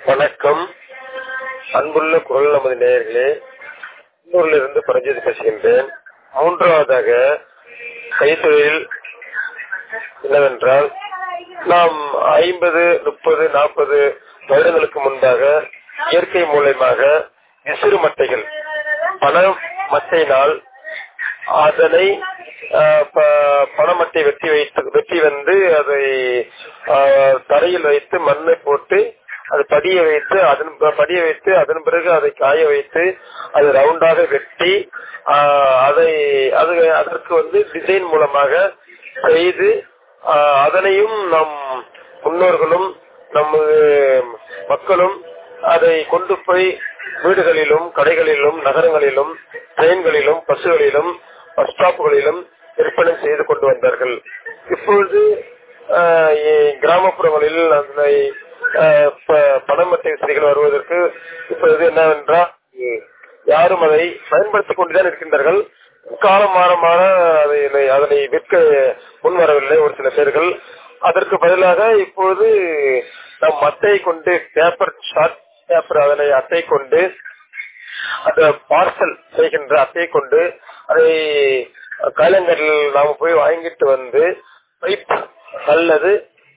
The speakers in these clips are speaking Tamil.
வணக்கம் அன்புள்ள குரல் நமது நேயர்களே உள்ளூரில் இருந்து பரஞ்சோதி பேசுகின்றேன் மூன்றாவதாக கைத்தொழில் என்னவென்றால் நாம் ஐம்பது முப்பது நாற்பது வருடங்களுக்கு முன்பாக இயற்கை மூலயமாக விசிறு மட்டைகள் பண மட்டையினால் அதனை ஆஹ், ப- பணமட்டை வெட்டி வைத்து வெட்டி வந்து அதை ஆஹ், தரையில் வைத்து மண்ணை போட்டு அது படிய வைத்து அதன் ப- படிய வைத்து அதன் பிறகு அதை காய வைத்து அது ரவுண்டாக வெட்டி ஆஹ், அதை அது அதற்கு வந்து டிசைன் மூலமாக செய்து ஆஹ், அதனையும் நம் முன்னோர்களும் நமது மக்களும் அதை கொண்டு போய் வீடுகளிலும் கடைகளிலும் நகரங்களிலும் ட்ரெயின்களிலும் பஸ்களிலும் பஸ் ஸ்டாப்புகளிலும் விற்பனை செய்து கொண்டு வந்தார்கள் இப்பொழுது ஆஹ், இ- கிராமப்புறங்களில் அதனை ஆஹ், ப- பணமட்டை வசதிகள் வருவதற்கு இப்பொழுது என்னவென்றால் உம், யாரும் அதை பயன்படுத்திக் கொண்டுதான் இருக்கின்றார்கள் காலம் மாற மாற அதை அதனை விற்க முன்வரவில்லை ஒரு சில பேர்கள் அதற்கு பதிலாக இப்பொழுது நம் அட்டை கொண்டு பேப்பர் ஷார்ட் பேப்பர் அதனை அட்டை கொண்டு அந்த பார்சல் செய்கின்ற அட்டையை கொண்டு அதை காலங்களில் நாம போய் வாங்கிட்டு வந்து பைப் அல்லது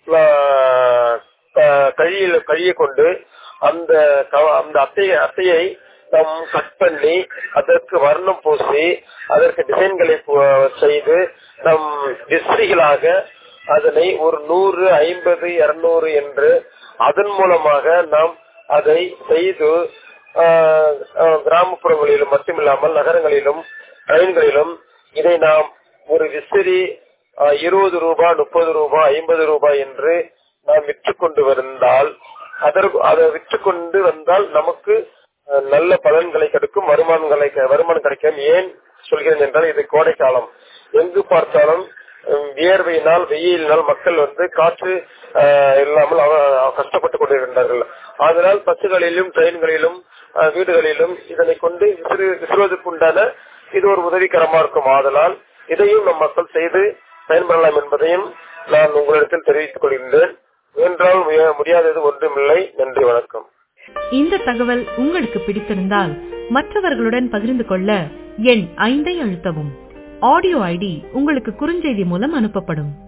ஆஹ், ஆஹ், கழியில கழிய கொண்டு அந்த க- அந்த அட்டையை அட்டையை நாம் கட் பண்ணி அதற்கு வர்ணம் பூசி அதற்கு டிசைன்களை பு- செய்து நம் விசிறிகளாக அதனை ஒரு நூறு ஐம்பது இருநூறு என்று அதன் மூலமாக நாம் அதை செய்து ஆஹ், ஆஹ், கிராமப்புறங்களிலும் மட்டுமில்லாமல் நகரங்களிலும் ரயில்களிலும் இதை நாம் ஒரு விசிறி ஆஹ், இருபது ரூபாய் முப்பது ரூபாய் ஐம்பது ரூபாய் என்று நாம் விற்று கொண்டு வந்தால் அதற்கு அதை விற்று கொண்டு வந்தால் நமக்கு அஹ், நல்ல பலன்களை கிடைக்கும் வருமானங்களை வருமானம் கிடைக்கும் ஏன் சொல்கிறேன் என்றால் இது கோடை காலம் எங்கு பார்த்தாலும் உம், வியர்வையினால் வெயிலினால் மக்கள் வந்து காற்று அஹ், இல்லாமல் அவ- கஷ்டப்பட்டுக் கொண்டிருக்கின்றார்கள் அதனால் பஸ்களிலும் ட்ரெயின்களிலும் அஹ், வீடுகளிலும் இதனை கொண்டு விசிறு விசிறுவதற்கு உண்டான இது ஒரு உதவிகரமா இருக்கும் ஆதலால் இதையும் நம் மக்கள் செய்து பயன்பெறலாம் என்பதையும் நான் உங்களிடத்தில் தெரிவித்துக் கொள்கின்றேன் முயன்றால் முய- முடியாதது ஒன்றுமில்லை நன்றி வணக்கம் இந்த தகவல் உங்களுக்கு பிடித்திருந்தால் மற்றவர்களுடன் பகிர்ந்து கொள்ள எண் ஐந்தை அழுத்தவும் ஆடியோ ஐடி உங்களுக்கு குறுஞ்செய்தி மூலம் அனுப்பப்படும்